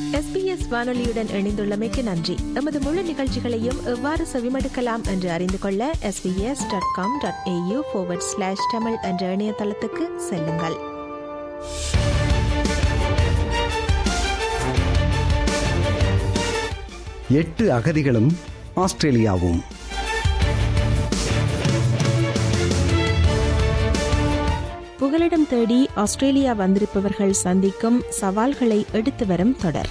SBS வானொலியுடன் இணைந்துள்ளமைக்கு நன்றி எமது முழு நிகழ்ச்சிகளையும் எவ்வாறு செவிமடுக்கலாம் என்று அறிந்து கொள்ள SBS dot com dot AU slash Tamil என்ற இணையதளத்துக்கு செல்லுங்கள் எட்டு அகதிகளும் ஆஸ்திரேலியாவும் புகலிடம் தேடி ஆஸ்திரேலியா வந்திருப்பவர்கள் சந்திக்கும் சவால்களை எடுத்து வரும் தொடர்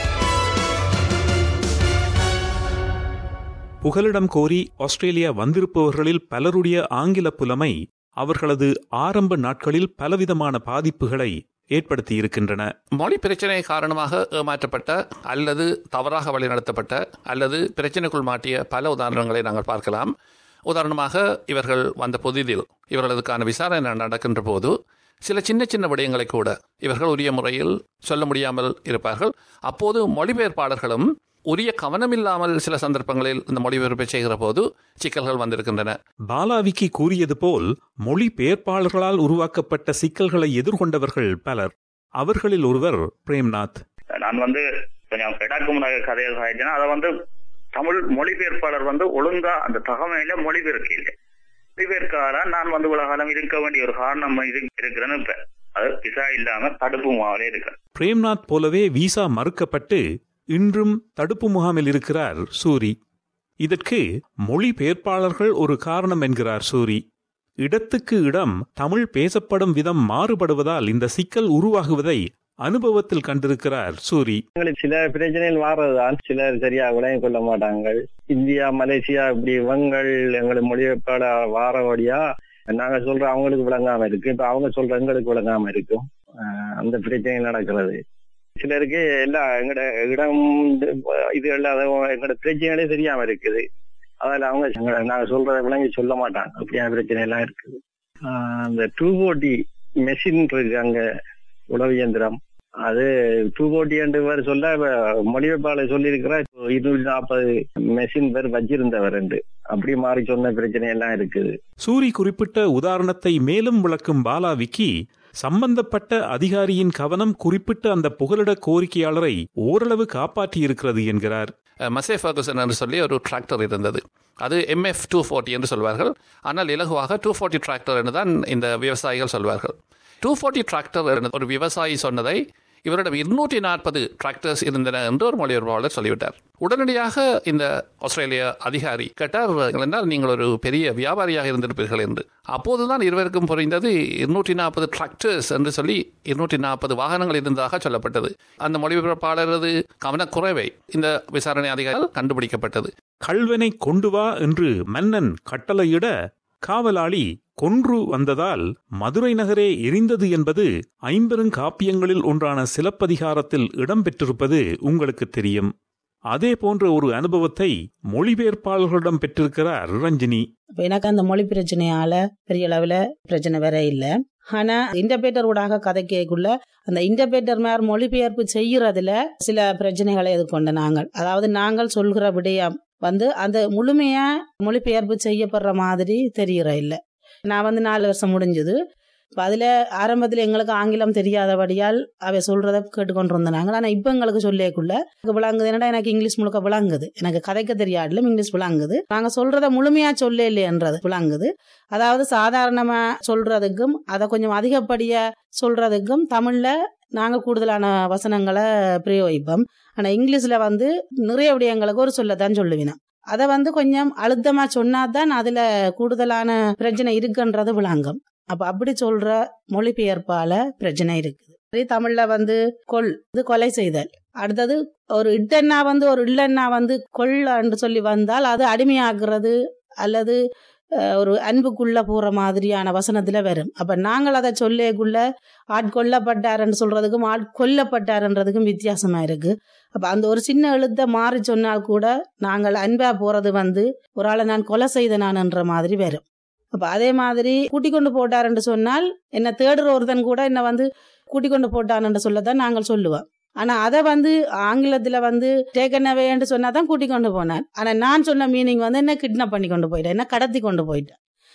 புகலிடம் கோரி ஆஸ்திரேலியா வந்திருப்பவர்களில் பலருடைய ஆங்கில புலமை அவர்களது ஆரம்ப நாட்களில் பலவிதமான பாதிப்புகளை ஏற்படுத்தியிருக்கின்றன மொழி பிரச்சனை காரணமாக ஏமாற்றப்பட்ட அல்லது தவறாக வழிநடத்தப்பட்ட அல்லது பிரச்சனைக்குள் மாட்டிய பல உதாரணங்களை நாங்கள் பார்க்கலாம் உதாரணமாக இவர்கள் வந்த புதிதில் இவர்களுக்கான விசாரணை நடக்கின்ற போது சில சின்ன சின்ன விடயங்களை கூட இவர்கள் உரிய முறையில் சொல்ல முடியாமல் இருப்பார்கள் அப்போது மொழிபெயர்ப்பாளர்களும் உரிய கவனமில்லாமல் சில சந்தர்ப்பங்களில் இந்த மொழிபெயர்ப்பை செய்கிற போது சிக்கல்கள் வந்திருக்கின்றன பாலாவிக்கி கூறியது போல் மொழிபெயர்ப்பாளர்களால் உருவாக்கப்பட்ட சிக்கல்களை எதிர்கொண்டவர்கள் பலர் அவர்களில் ஒருவர் பிரேம்நாத் நான் வந்து கொஞ்சம் பெடாக்கு முன்னாடி கதையை சாயிட்டேன்னா அதை வந்து தமிழ் மொழிபெயர்ப்பாளர் வந்து ஒழுங்கா அந்த தகவல மொழிபெயர்க்க இல்லை மொழிபெயர்க்கால நான் வந்து உலகாலம் இருக்க வேண்டிய ஒரு காரணம் இது இருக்கிறேன்னு இப்ப அது விசா இல்லாம தடுப்பு மாவிலே இருக்கேன் பிரேம்நாத் போலவே விசா மறுக்கப்பட்டு இன்றும் தடுப்பு முகாமில் இருக்கிறார் சூரி இதற்கு மொழிபெயர்ப்பாளர்கள் ஒரு காரணம் என்கிறார் சூரி இடத்துக்கு இடம் தமிழ் பேசப்படும் விதம் மாறுபடுவதால் இந்த சிக்கல் உருவாகுவதை அனுபவத்தில் கண்டிருக்கிறார் சூரி எங்களுக்கு சில பிரச்சனைகள் வாரதுதான் சிலர் சரியா விளங்கிக் கொள்ள மாட்டாங்க இந்தியா மலேசியா இப்படி இவங்கள் எங்களை மொழிபெயர்ப்பாள வாரபடியா நாங்க சொல்ற அவங்களுக்கு விளங்காம இருக்கு இப்ப அவங்க சொல்ற எங்களுக்கு விளங்காம இருக்கும் ஆஹ் அந்த பிரச்சனை நடக்கிறது சிலருக்கு எல்லா எங்கட இடம் இது இல்லாத எங்கட பிரச்சனைகளே தெரியாம இருக்குது அதில் அவங்க எங்க- நாங்க சொல்றத விளங்கி சொல்ல மாட்டாங்க அப்படியான பிரச்சனை எல்லாம் இருக்குது ஆஹ் அந்த டூ போட்டி மெஷின் இருக்கு அங்க உளவு இயந்திரம் அது டூ போட்டி என்று பேர் சொல்ல இப்ப மொழிபெயர்ப்பாளர் சொல்லியிருக்கிறார் இருநூற்றி நாற்பது மெஷின் பேர் வச்சிருந்தவர் என்று அப்படி மாறி சொன்ன பிரச்சனை எல்லாம் இருக்குது சூரி குறிப்பிட்ட உதாரணத்தை மேலும் விளக்கும் பாலாவிக்கி சம்பந்தப்பட்ட அதிகாரியின் கவனம் குறிப்பிட்ட அந்த புகலிட கோரிக்கையாளரை ஓரளவு காப்பாற்றியிருக்கிறது என்கிறார் மசே ஃபர்குசன் என்று சொல்லி ஒரு டிராக்டர் இருந்தது அது எம்எஃப் டூ ஃபோர்ட்டி என்று சொல்வார்கள் ஆனால் இலகுவாக டூ ஃபோர்ட்டி டிராக்டர் என்று தான் இந்த விவசாயிகள் சொல்வார்கள் டூ ஃபோர்ட்டி டிராக்டர் என்று ஒரு விவசாயி சொன்னதை இவரிடம் இருநூற்றி நாற்பது டிராக்டர்ஸ் இருந்தன என்று ஒரு மொழிபெயர்ப்பாளர் சொல்லிவிட்டார் உடனடியாக இந்த ஆஸ்திரேலிய அதிகாரி கேட்டார் என்றால் நீங்கள் ஒரு பெரிய வியாபாரியாக இருந்திருப்பீர்கள் என்று அப்போதுதான் இருவருக்கும் புரிந்தது இருநூற்றி நாற்பது டிராக்டர்ஸ் என்று சொல்லி இருநூற்றி நாற்பது வாகனங்கள் இருந்ததாக சொல்லப்பட்டது அந்த மொழிபெயர்ப்பாளரது கவனக்குறைவை இந்த விசாரணை அதிகாரிகள் கண்டுபிடிக்கப்பட்டது கள்வனை கொண்டு வா என்று மன்னன் கட்டளையிட காவலாளி கொன்று வந்ததால் மதுரை நகரே எரிந்தது என்பது ஐம்பெருங்காப்பியங்களில் ஒன்றான சிலப்பதிகாரத்தில் இடம்பெற்றிருப்பது உங்களுக்கு தெரியும் அதே போன்ற ஒரு அனுபவத்தை மொழிபெயர்ப்பாளர்களிடம் பெற்றிருக்கிறார் ரஞ்சினி அப்ப எனக்கு அந்த மொழி பிரச்சனையால பெரிய அளவுல பிரச்சனை வேற இல்ல ஆனா இன்டர்பிரேட்டர் ஊடாக கதை கேட்குள்ள அந்த இன்டர்பிரேட்டர் மேல் மொழிபெயர்ப்பு செய்யறதுல சில பிரச்சனைகளை எதிர்கொண்ட நாங்கள் அதாவது நாங்கள் சொல்கிற விடயம் வந்து அந்த முழுமையா மொழிபெயர்ப்பு செய்யப்படுற மாதிரி தெரியற இல்ல நான் வந்து நாலு வருஷம் முடிஞ்சது இப்போ அதில் ஆரம்பத்தில் எங்களுக்கு ஆங்கிலம் தெரியாதபடியால் அவை சொல்கிறத கேட்டுக்கொண்டு இருந்த நாங்கள் ஆனால் இப்போ எங்களுக்கு சொல்லியக்குள்ள எனக்கு விளங்குது என்னடா எனக்கு இங்கிலீஷ் முழுக்க விளங்குது எனக்கு கதைக்க தெரியாட்டிலும் இங்கிலீஷ் விளங்குது நாங்கள் சொல்கிறத முழுமையாக சொல்ல இல்லையன்றது விளங்குது அதாவது சாதாரணமாக சொல்கிறதுக்கும் அதை கொஞ்சம் அதிகப்படியாக சொல்கிறதுக்கும் தமிழில் நாங்கள் கூடுதலான வசனங்களை பிரயோகிப்போம் ஆனால் இங்கிலீஷில் வந்து நிறைய விடயங்களுக்கு ஒரு சொல்லத்தான் சொல்லுவினா அதை வந்து கொஞ்சம் அழுத்தமாக சொன்னாதான் அதில் கூடுதலான பிரச்சனை இருக்குன்றது விளங்கும் அப்ப அப்படி சொல்ற மொழிபெயர்ப்பால பிரச்சனை இருக்குது சரி தமிழ்ல வந்து கொல் இது கொலை செய்தல் அடுத்தது ஒரு இட்டெண்ணா வந்து ஒரு இல்லெண்ணா வந்து கொள்ளன்னு சொல்லி வந்தால் அது அடிமையாக்குறது அல்லது அஹ், ஒரு அன்புக்குள்ள போற மாதிரியான வசனத்துல வரும் அப்ப நாங்கள் அதை சொல்லேக்குள்ள ஆட்கொல்லப்பட்டாருன்னு சொல்றதுக்கும் ஆட்கொல்லப்பட்டாருன்றதுக்கும் வித்தியாசமா இருக்கு அப்ப அந்த ஒரு சின்ன எழுத்தை மாறி சொன்னால் கூட நாங்கள் அன்பா போறது வந்து ஒரு ஆளை நான் கொலை செய்த நான்ன்ற மாதிரி வரும் அப்ப அதே மாதிரி கூட்டிக் கொண்டு போட்டாருன்னு சொன்னால் என்ன தேடுற ஒருத்தன் கூட என்ன வந்து கூட்டிக் கொண்டு போட்டான்னு சொல்லத்தான் நாங்கள் சொல்லுவோம் ஆனா அதை வந்து ஆங்கிலத்துல வந்து டேக்கன் அவேன்னு சொன்னா தான் கூட்டிக் கொண்டு போனான் ஆனா நான் சொன்ன மீனிங் வந்து என்ன கிட்னாப் பண்ணி கொண்டு போயிட்டேன் என்ன கடத்தி கொண்டு போயிட்டேன்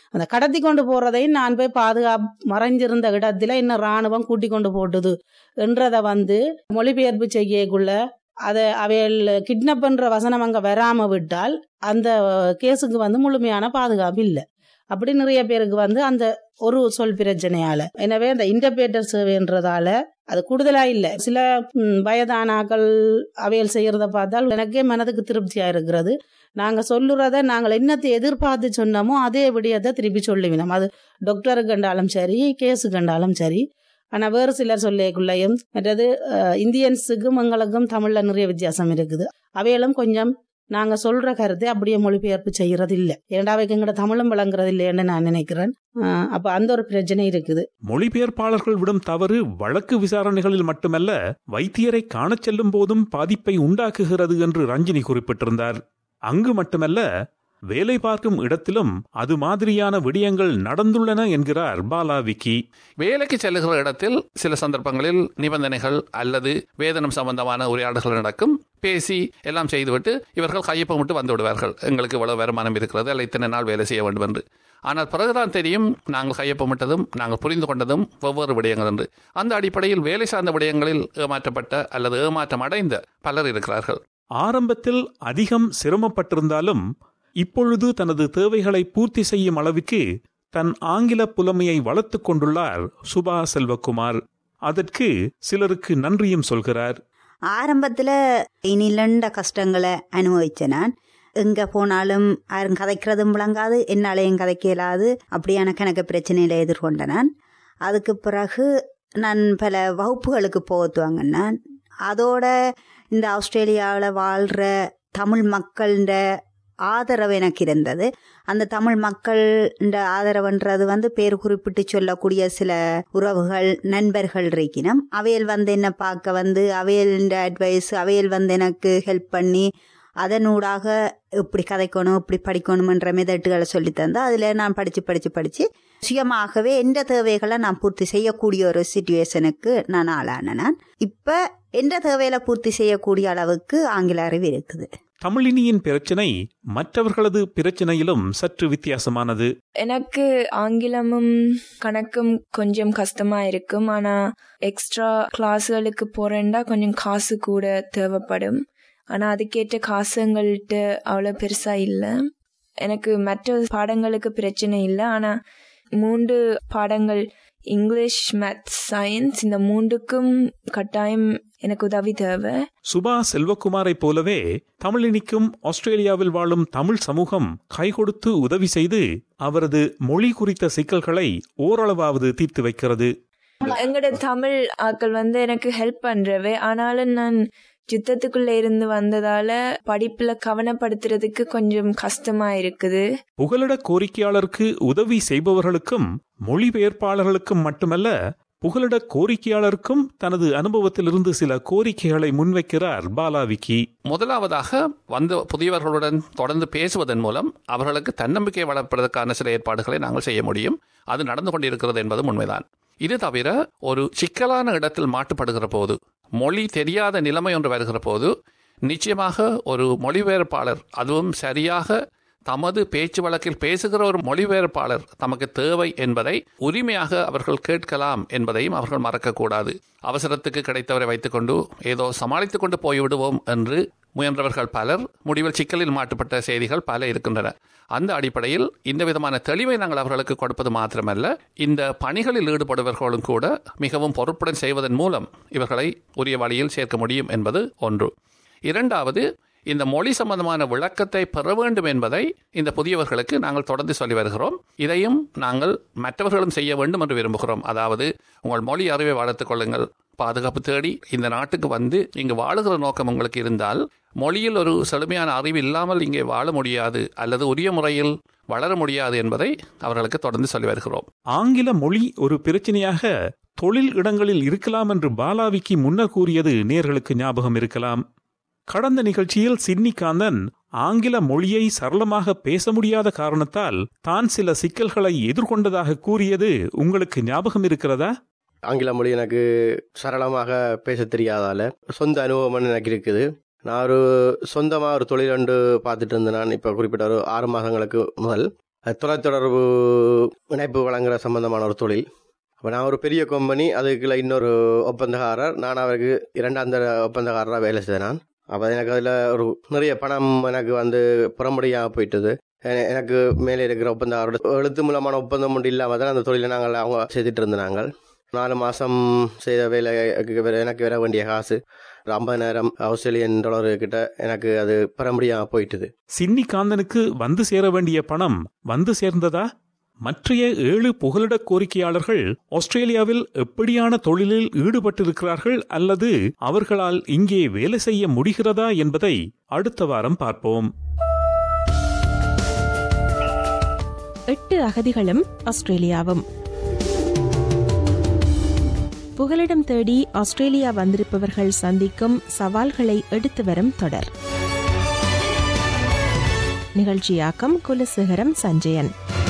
அந்த கடத்தி கொண்டு போறதையும் நான் போய் பாதுகாப்பு மறைஞ்சிருந்த இடத்துல இன்னும் ராணுவம் கூட்டி கொண்டு போட்டுது என்றதை வந்து மொழிபெயர்ப்பு செய்யக்குள்ள அதை அவைகள் கிட்னாப் பண்ற வசனம் அங்க வராம விட்டால் அந்த கேஸுக்கு வந்து முழுமையான பாதுகாப்பு இல்லை அப்படி நிறைய பேருக்கு வந்து அந்த ஒரு சொல் பிரச்சனையால எனவே அந்த இன்டர்பிரேட்டர் சேவைன்றதால அது கூடுதலா இல்லை சில ம், வயதானாக்கள் அவையல் செய்யறத பார்த்தால் எனக்கே மனதுக்கு திருப்தியா இருக்கிறது நாங்க சொல்லுறத நாங்கள் என்னத்தை எதிர்பார்த்து சொன்னோமோ அதே விடியத்தை திருப்பி சொல்லுவினோம் அது டாக்டருக்கு கண்டாலும் சரி கேஸு கண்டாலும் சரி ஆனா வேறு சிலர் சொல்லிக்குள்ளேயும் மற்றது அஹ், இந்தியன்ஸுக்கும் எங்களுக்கும் தமிழ்ல நிறைய வித்தியாசம் இருக்குது அவைகளும் கொஞ்சம் நாங்க சொல்ற கருத்தை அப்படியே மொழிபெயர்ப்பு செய்யறது இல்லை இரண்டாவைக்கு எங்கட தமிழும் விளங்குறது இல்லைன்னு நான் நினைக்கிறேன் அஹ், அப்ப அந்த ஒரு பிரச்சனை இருக்குது மொழிபெயர்ப்பாளர்கள் விடும் தவறு வழக்கு விசாரணைகளில் மட்டுமல்ல வைத்தியரை காணச் செல்லும் போதும் பாதிப்பை உண்டாக்குகிறது என்று ரஞ்சினி குறிப்பிட்டிருந்தார் அங்கு மட்டுமல்ல வேலை பார்க்கும் இடத்திலும் அது மாதிரியான விடயங்கள் நடந்துள்ளன என்கிறார் பாலா விக்கி வேலைக்கு செல்லுகிற இடத்தில் சில சந்தர்ப்பங்களில் நிபந்தனைகள் அல்லது வேதனம் சம்பந்தமான உரையாடல்கள் நடக்கும் பேசி எல்லாம் செய்துவிட்டு இவர்கள் கையொப்பமிட்டு வந்து விடுவார்கள் எங்களுக்கு இவ்வளவு வருமானம் இருக்கிறது அல்ல இத்தனை நாள் வேலை செய்ய வேண்டும் என்று ஆனால் பிறகுதான் தெரியும் நாங்கள் கையொப்பமிட்டதும் நாங்கள் புரிந்து கொண்டதும் வெவ்வேறு விடயங்கள் என்று அந்த அடிப்படையில் வேலை சார்ந்த விடயங்களில் ஏமாற்றப்பட்ட அல்லது ஏமாற்றம் அடைந்த பலர் இருக்கிறார்கள் ஆரம்பத்தில் அதிகம் சிரமப்பட்டிருந்தாலும் இப்பொழுது தனது தேவைகளை பூர்த்தி செய்யும் அளவுக்கு தன் ஆங்கில புலமையை வளர்த்துக் கொண்டுள்ளார் சுபா செல்வகுமார் அதற்கு சிலருக்கு நன்றியும் சொல்கிறார் ஆரம்பத்தில் இனிலண்ட கஷ்டங்களை அனுபவிச்சேன் நான் எங்கே போனாலும் யாரும் கதைக்கிறதும் விளங்காது என்னாலையும் கதைக்க இயலாது அப்படியான கணக்கு பிரச்சனையில் எதிர்கொண்ட நான் அதுக்கு பிறகு நான் பல வகுப்புகளுக்கு போக துவங்கினேன் அதோட இந்த ஆஸ்திரேலியாவில் வாழ்கிற தமிழ் மக்கள்ட ஆதரவு எனக்கு இருந்தது அந்த தமிழ் மக்கள்ட ஆதரவுன்றது வந்து பேர் குறிப்பிட்டு சொல்லக்கூடிய சில உறவுகள் நண்பர்கள் இருக்கணும் அவையல் வந்து என்ன பார்க்க வந்து அவையல்ட அட்வைஸ் அவையல் வந்து எனக்கு ஹெல்ப் பண்ணி அதனூடாக இப்படி கதைக்கணும் இப்படி படிக்கணுமன்ற மெதட்டுகளை சொல்லி தந்தா அதில் நான் படித்து படித்து படித்து சுயமாகவே எந்த தேவைகளை நான் பூர்த்தி செய்யக்கூடிய ஒரு சுச்சுவேஷனுக்கு நான் ஆளான நான் இப்போ எந்த தேவைகளை பூர்த்தி செய்யக்கூடிய அளவுக்கு ஆங்கில அறிவு இருக்குது தமிழினியின் பிரச்சனை மற்றவர்களது பிரச்சனையிலும் சற்று வித்தியாசமானது எனக்கு ஆங்கிலமும் கணக்கும் கொஞ்சம் கஷ்டமா இருக்கும் ஆனா எக்ஸ்ட்ரா கிளாஸ்களுக்கு போறேன்டா கொஞ்சம் காசு கூட தேவைப்படும் ஆனா அதுக்கேற்ற காசு எங்கள்கிட்ட அவ்வளோ பெருசா இல்லை எனக்கு மற்ற பாடங்களுக்கு பிரச்சனை இல்லை ஆனா மூன்று பாடங்கள் இங்கிலீஷ் மேத்ஸ் சயின்ஸ் இந்த மூன்றுக்கும் கட்டாயம் எனக்கு உதவி தேவை சுபா செல்வகுமாரைப் போலவே தமிழினிக்கும் ஆஸ்திரேலியாவில் வாழும் தமிழ் சமூகம் கைகொடுத்து உதவி செய்து அவரது மொழி குறித்த சிக்கல்களை ஓரளவாவது தீர்த்து வைக்கிறது எங்களோட தமிழ் ஆக்கள் வந்து எனக்கு ஹெல்ப் பண்றவே ஆனாலும் நான் யுத்தத்துக்குள்ள இருந்து வந்ததால படிப்புல கவனப்படுத்துறதுக்கு கொஞ்சம் கஷ்டமா இருக்குது புகலிட கோரிக்கையாளருக்கு உதவி செய்பவர்களுக்கும் மொழிபெயர்ப்பாளர்களுக்கும் மட்டுமல்ல புகலிட கோரிக்கையாளருக்கும் தனது அனுபவத்திலிருந்து சில கோரிக்கைகளை முன்வைக்கிறார் பாலாவிக்கி முதலாவதாக வந்த புதியவர்களுடன் தொடர்ந்து பேசுவதன் மூலம் அவர்களுக்கு தன்னம்பிக்கை வளர்ப்பதற்கான சில ஏற்பாடுகளை நாங்கள் செய்ய முடியும் அது நடந்து கொண்டிருக்கிறது என்பதும் உண்மைதான் இது தவிர ஒரு சிக்கலான இடத்தில் மாட்டுப்படுகிற போது மொழி தெரியாத நிலைமை ஒன்று வருகிற போது நிச்சயமாக ஒரு மொழிபெயர்ப்பாளர் அதுவும் சரியாக தமது பேச்சு வழக்கில் பேசுகிற ஒரு மொழிபெயர்ப்பாளர் தமக்கு தேவை என்பதை உரிமையாக அவர்கள் கேட்கலாம் என்பதையும் அவர்கள் மறக்கக்கூடாது அவசரத்துக்கு கிடைத்தவரை வைத்துக்கொண்டு ஏதோ சமாளித்துக் கொண்டு போய்விடுவோம் என்று முயன்றவர்கள் பலர் முடிவில் சிக்கலில் மாட்டுப்பட்ட செய்திகள் பல இருக்கின்றன அந்த அடிப்படையில் இந்த விதமான தெளிவை நாங்கள் அவர்களுக்கு கொடுப்பது மாத்திரமல்ல இந்த பணிகளில் ஈடுபடுபவர்களும் கூட மிகவும் பொறுப்புடன் செய்வதன் மூலம் இவர்களை உரிய வழியில் சேர்க்க முடியும் என்பது ஒன்று இரண்டாவது இந்த மொழி சம்பந்தமான விளக்கத்தை பெற வேண்டும் என்பதை இந்த புதியவர்களுக்கு நாங்கள் தொடர்ந்து சொல்லி வருகிறோம் இதையும் நாங்கள் மற்றவர்களும் செய்ய வேண்டும் என்று விரும்புகிறோம் அதாவது உங்கள் மொழி அறிவை வளர்த்துக் கொள்ளுங்கள் பாதுகாப்பு தேடி இந்த நாட்டுக்கு வந்து இங்கு வாழுகிற நோக்கம் உங்களுக்கு இருந்தால் மொழியில் ஒரு செழுமையான அறிவு இல்லாமல் இங்கே வாழ முடியாது அல்லது உரிய முறையில் வளர முடியாது என்பதை அவர்களுக்கு தொடர்ந்து சொல்லி வருகிறோம் ஆங்கில மொழி ஒரு பிரச்சனையாக தொழில் இடங்களில் இருக்கலாம் என்று பாலாவிக்கு முன்னர் கூறியது நேர்களுக்கு ஞாபகம் இருக்கலாம் கடந்த நிகழ்ச்சியில் சிட்னி காந்தன் ஆங்கில மொழியை சரளமாக பேச முடியாத காரணத்தால் தான் சில சிக்கல்களை எதிர்கொண்டதாக கூறியது உங்களுக்கு ஞாபகம் இருக்கிறதா ஆங்கில மொழி எனக்கு சரளமாக பேச தெரியாதால சொந்த அனுபவம் எனக்கு இருக்குது நான் ஒரு சொந்தமாக ஒரு தொழில் ஒன்று பார்த்துட்டு இருந்தேன் நான் இப்போ குறிப்பிட்ட ஒரு ஆறு மாதங்களுக்கு முதல் அது தொலைத்தொடர்பு இணைப்பு வழங்குற சம்பந்தமான ஒரு தொழில் அப்போ நான் ஒரு பெரிய கம்பெனி அதுக்குள்ள இன்னொரு ஒப்பந்தக்காரர் நான் அவருக்கு இரண்டாம் தர ஒப்பந்தக்காரராக வேலை செய்தேன் நான் அப்போ எனக்கு அதில் ஒரு நிறைய பணம் எனக்கு வந்து புறம்படியாக போயிட்டது எ- எனக்கு மேலே இருக்கிற ஒப்பந்தக்காரோட எழுத்து மூலமான ஒப்பந்தம் ஒன்று இல்லாமல் தான் அந்த தொழிலை நாங்கள் அவங்க செய்துட்டு இருந்தாங்க நாலு மாதம் செய்த வேலைக்கு வேற- எனக்கு வர வேண்டிய காசு ஒரு ஐம்பதாயிரம் ஆஸ்திரேலியன் டாலர் கிட்ட எனக்கு அது பரம்படியாக போயிட்டுது சின்னி காந்தனுக்கு வந்து சேர வேண்டிய பணம் வந்து சேர்ந்ததா மற்றைய ஏழு புகலிட கோரிக்கையாளர்கள் ஆஸ்திரேலியாவில் எப்படியான தொழிலில் ஈடுபட்டிருக்கிறார்கள் அல்லது அவர்களால் இங்கே வேலை செய்ய முடிகிறதா என்பதை அடுத்த வாரம் பார்ப்போம் எட்டு அகதிகளும் ஆஸ்திரேலியாவும் புகலிடம் தேடி ஆஸ்திரேலியா வந்திருப்பவர்கள் சந்திக்கும் சவால்களை எடுத்து வரும் தொடர் நிகழ்ச்சியாக்கம் குலசேகரம் சஞ்சயன்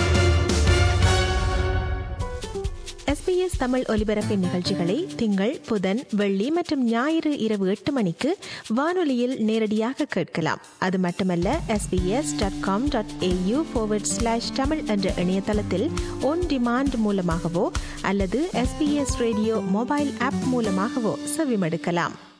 எஸ்பிஎஸ் தமிழ் ஒலிபரப்பின் நிகழ்ச்சிகளை திங்கள் புதன் வெள்ளி மற்றும் ஞாயிறு இரவு எட்டு மணிக்கு வானொலியில் நேரடியாக கேட்கலாம் அது மட்டுமல்ல SBS dot com dot AU slash Tamil என்ற இணையதளத்தில் ஒன் டிமாண்ட் மூலமாகவோ அல்லது எஸ்பிஎஸ் ரேடியோ மொபைல் ஆப் மூலமாகவோ செவிமடுக்கலாம்